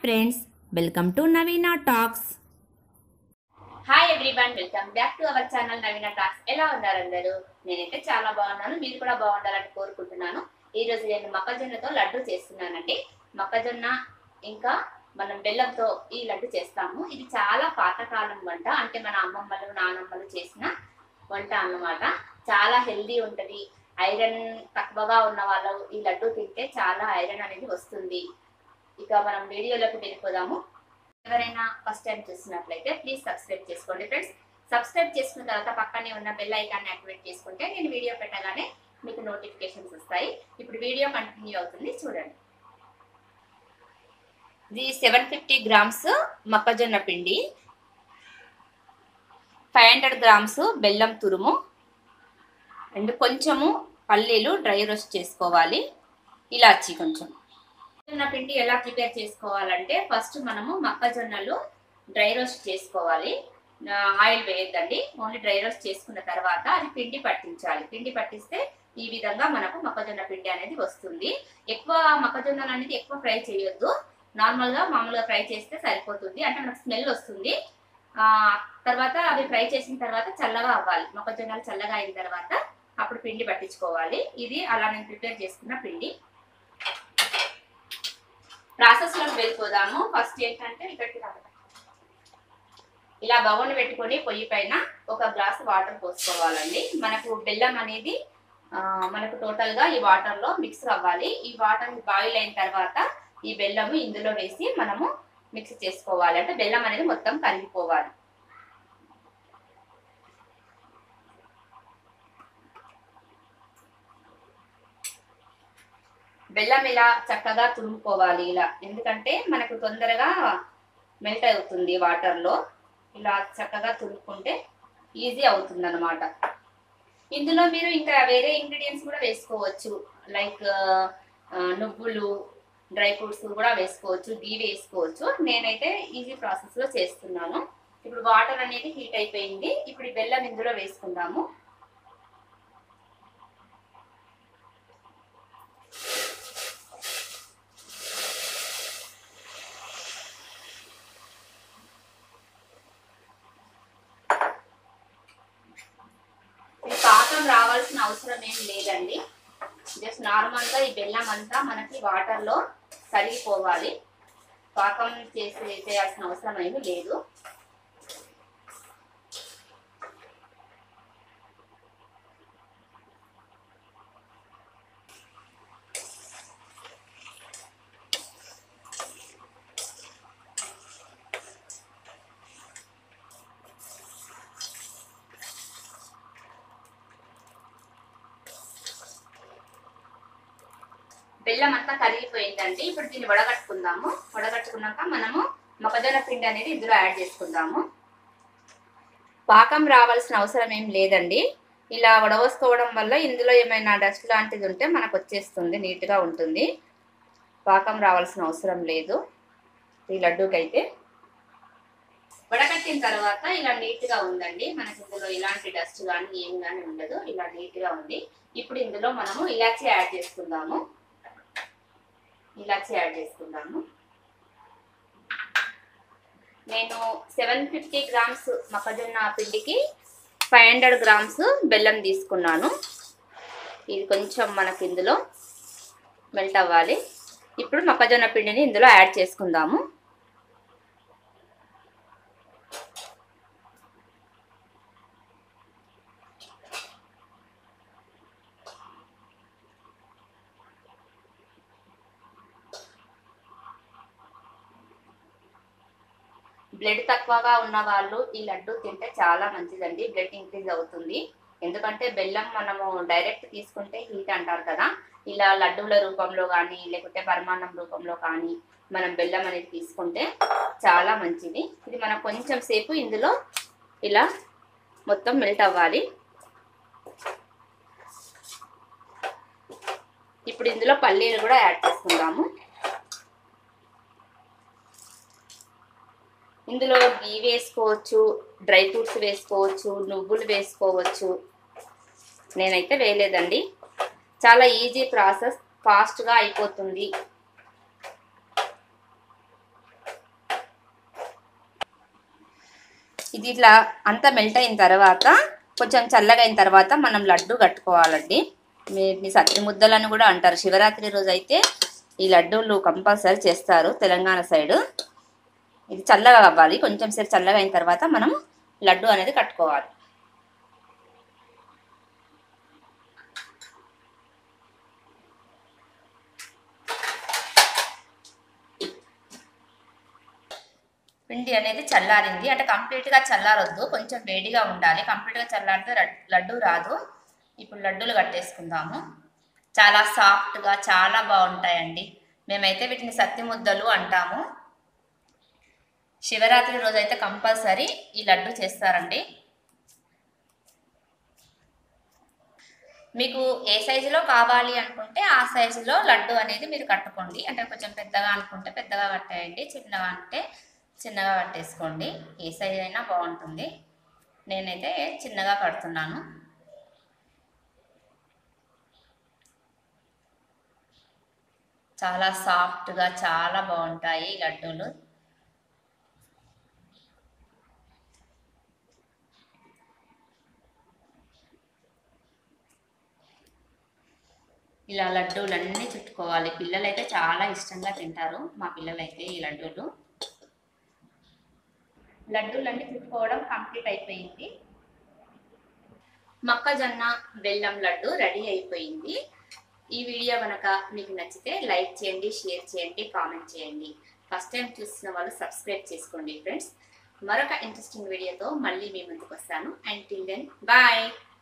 friends welcome to Naveena talks hi everyone welcome back to our channel Naveena talks ఎలా ఉన్నారు అందరూ నేనైతే చాలా బాగున్నాను మీరు కూడా బాగుండాలని కోరుకుంటున్నాను ఈ రోజు నేను మొక్కజొన్నతో లడ్డు చేస్తున్నానండి మొక్కజొన్న ఇంకా మనం బెల్లంతో ఈ లడ్డు చేస్తాము ఇది చాలా పాతకాలం వంట అంటే మన అమ్మమ్మలు నానమ్మలు చేసిన వంట అన్నమాట చాలా హెల్దీ ఉంటది ఐరన్ తక్కువగా ఉన్న వాళ్ళు ఈ లడ్డు తింటే చాలా ఐరన్ అనేది వస్తుంది ఇక మనం వీడియోలోకి వెళ్ళిపోదాము ఎవరైనా ఫస్ట్ టైం చూసినట్లయితే ప్లీజ్ సబ్స్క్రైబ్ చేసుకోండి ఫ్రెండ్స్ సబ్స్క్రైబ్ చేసుకున్న తర్వాత పక్కనే ఉన్న బెల్ ఐకాన్ని యాక్టివేట్ చేసుకుంటే నేను వీడియో పెట్టగానే మీకు నోటిఫికేషన్స్ వస్తాయి ఇప్పుడు వీడియో కంటిన్యూ అవుతుంది చూడండి ఇది సెవెన్ ఫిఫ్టీ గ్రామ్స్ మొక్కజొన్న పిండి ఫైవ్ హండ్రెడ్ గ్రామ్స్ బెల్లం తురుము అండ్ కొంచెము పల్లీలు డ్రై రోస్ట్ చేసుకోవాలి ఇలాచి కొంచెం మొక్కజొన్న పిండి ఎలా ప్రిపేర్ చేసుకోవాలంటే ఫస్ట్ మనము మొక్కజొన్నలు డ్రై రోస్ట్ చేసుకోవాలి ఆ, ఆయిల్ వేయద్దండి ఓన్లీ డ్రై రోస్ట్ చేసుకున్న తర్వాత అది పిండి పట్టించాలి పిండి పట్టిస్తే ఈ విధంగా మనకు మొక్కజొన్న పిండి అనేది వస్తుంది ఎక్కువ మొక్కజొన్నలు అనేది ఎక్కువ ఫ్రై చేయొద్దు నార్మల్ గా మామూలుగా ఫ్రై చేస్తే సరిపోతుంది అంటే మనకు స్మెల్ వస్తుంది ఆ తర్వాత అవి ఫ్రై చేసిన తర్వాత చల్లగా అవ్వాలి మొక్కజొన్నలు చల్లగా అయిన తర్వాత అప్పుడు పిండి పట్టించుకోవాలి ఇది అలా నేను ప్రిపేర్ చేసుకున్న పిండి ప్రాసెస్ లోకి వెళ్ళిపోదాము ఫస్ట్ ఏంటంటే ఇక్కడికి రావాలి ఇలా బగోన్ పెట్టుకొని పొయ్యి పైన ఒక గ్లాస్ వాటర్ పోసుకోవాలండి మనకు బెల్లం అనేది ఆ, మనకు టోటల్ గా ఈ వాటర్ లో మిక్స్ అవ్వాలి ఈ వాటర్ బాయిల్ అయిన తర్వాత ఈ బెల్లము ఇందులో వేసి మనము మిక్స్ చేసుకోవాలి అంటే బెల్లం అనేది మొత్తం కరిగిపోవాలి బెల్లం ఇలా చక్కగా తురుముకోవాలి ఇలా ఎందుకంటే మనకు తొందరగా మెల్ట్ అవుతుంది వాటర్ లో ఇలా చక్కగా తురుముకుంటే ఈజీ అవుతుంది అనమాట ఇందులో మీరు ఇంకా వేరే ఇంగ్రీడియంట్స్ కూడా వేసుకోవచ్చు లైక్ నువ్వులు డ్రై ఫ్రూట్స్ కూడా వేసుకోవచ్చు గీ వేసుకోవచ్చు నేనైతే ఈజీ ప్రాసెస్ లో చేస్తున్నాను ఇప్పుడు వాటర్ అనేది హీట్ అయిపోయింది ఇప్పుడు ఈ బెల్లం ఇందులో వేసుకుందాము ఇది పాకం రావాల్సిన అవసరం ఏం లేదండి జస్ట్ నార్మల్ గా ఈ బెల్లం అంతా మనకి వాటర్ లో కరిగిపోవాలి పాకం చేసి చేయాల్సిన అవసరం ఏమీ లేదు బెల్లం అంతా కరిగిపోయిందండి ఇప్పుడు దీన్ని వడగట్టుకుందాము వడగట్టుకున్నాక మనము మొక్కజొన్న పిండి అనేది ఇందులో యాడ్ చేసుకుందాము పాకం రావాల్సిన అవసరం ఏం లేదండి ఇలా వడవసుకోవడం వల్ల ఇందులో ఏమైనా డస్ట్ లాంటిది ఉంటే మనకు వచ్చేస్తుంది నీట్గా ఉంటుంది పాకం రావాల్సిన అవసరం లేదు ఈ లడ్డూకైతే వడకట్టిన తర్వాత ఇలా నీట్గా ఉందండి మనకి ఇందులో ఇలాంటి డస్ట్ కానీ ఏం కానీ ఉండదు ఇలా నీట్గా ఉంది ఇప్పుడు ఇందులో మనము ఇలాచీ యాడ్ చేసుకుందాము ఇలాచి యాడ్ చేసుకుందాము నేను సెవెన్ ఫిఫ్టీ గ్రామ్స్ మొక్కజొన్న పిండికి ఫైవ్ హండ్రెడ్ గ్రామ్స్ బెల్లం తీసుకున్నాను ఇది కొంచెం మనకి ఇందులో మెల్ట్ అవ్వాలి ఇప్పుడు మొక్కజొన్న పిండిని ఇందులో యాడ్ చేసుకుందాము బ్లడ్ తక్కువగా ఉన్న వాళ్ళు ఈ లడ్డు తింటే చాలా మంచిదండి బ్లడ్ ఇంక్రీజ్ అవుతుంది ఎందుకంటే బెల్లం మనము డైరెక్ట్ తీసుకుంటే హీట్ అంటారు కదా ఇలా లడ్డూల రూపంలో కానీ లేకుంటే పరమాన్నం రూపంలో కానీ మనం బెల్లం అనేది తీసుకుంటే చాలా మంచిది ఇది మనం కొంచెం సేపు ఇందులో ఇలా మొత్తం మెల్ట్ అవ్వాలి ఇప్పుడు ఇందులో పల్లీలు కూడా యాడ్ చేసుకుందాము ఇందులో గీ వేసుకోవచ్చు డ్రై ఫ్రూట్స్ వేసుకోవచ్చు నువ్వులు వేసుకోవచ్చు నేనైతే వేయలేదండి చాలా ఈజీ ప్రాసెస్ ఫాస్ట్గా అయిపోతుంది ఇది ఇట్లా అంతా మెల్ట్ అయిన తర్వాత కొంచెం చల్లగా అయిన తర్వాత మనం లడ్డు కట్టుకోవాలండి వీటిని సత్తి ముద్దలని కూడా అంటారు శివరాత్రి రోజు అయితే ఈ లడ్డూలు కంపల్సరీ చేస్తారు తెలంగాణ సైడ్ ఇది చల్లగా అవ్వాలి కొంచెం సేపు చల్లగా అయిన తర్వాత మనం లడ్డు అనేది కట్టుకోవాలి పిండి అనేది చల్లారింది అంటే కంప్లీట్గా చల్లారొద్దు కొంచెం వేడిగా ఉండాలి కంప్లీట్గా చల్లారితే లడ్- లడ్డు రాదు ఇప్పుడు లడ్డూలు కట్టేసుకుందాము చాలా సాఫ్ట్గా చాలా బాగుంటాయండి మేమైతే వీటిని సత్తి ముద్దలు అంటాము శివరాత్రి రోజు అయితే కంపల్సరీ ఈ లడ్డు చేస్తారండి మీకు ఏ సైజులో కావాలి అనుకుంటే ఆ సైజులో లడ్డు అనేది మీరు కట్టుకోండి అంటే కొంచెం పెద్దగా అనుకుంటే పెద్దగా కట్టేయండి చిన్నగా అంటే చిన్నగా కట్టేసుకోండి ఏ సైజ్ అయినా బాగుంటుంది నేనైతే చిన్నగా కడుతున్నాను చాలా సాఫ్ట్గా చాలా బాగుంటాయి ఈ లడ్డూలు ఇలా లడ్డూలన్నీ చుట్టుకోవాలి పిల్లలైతే చాలా ఇష్టంగా తింటారు మా పిల్లలైతే ఈ లడ్డూలు లడ్డూలన్నీ చుట్టుకోవడం కంప్లీట్ అయిపోయింది మొక్కజొన్న బెల్లం లడ్డు రెడీ అయిపోయింది ఈ వీడియో కనుక మీకు నచ్చితే లైక్ చేయండి షేర్ చేయండి కామెంట్ చేయండి ఫస్ట్ టైం చూసిన వాళ్ళు సబ్స్క్రైబ్ చేసుకోండి ఫ్రెండ్స్ మరొక ఇంట్రెస్టింగ్ వీడియోతో మళ్ళీ మీ ముందుకు వస్తాను అండ్ టిల్ దెన్ బాయ్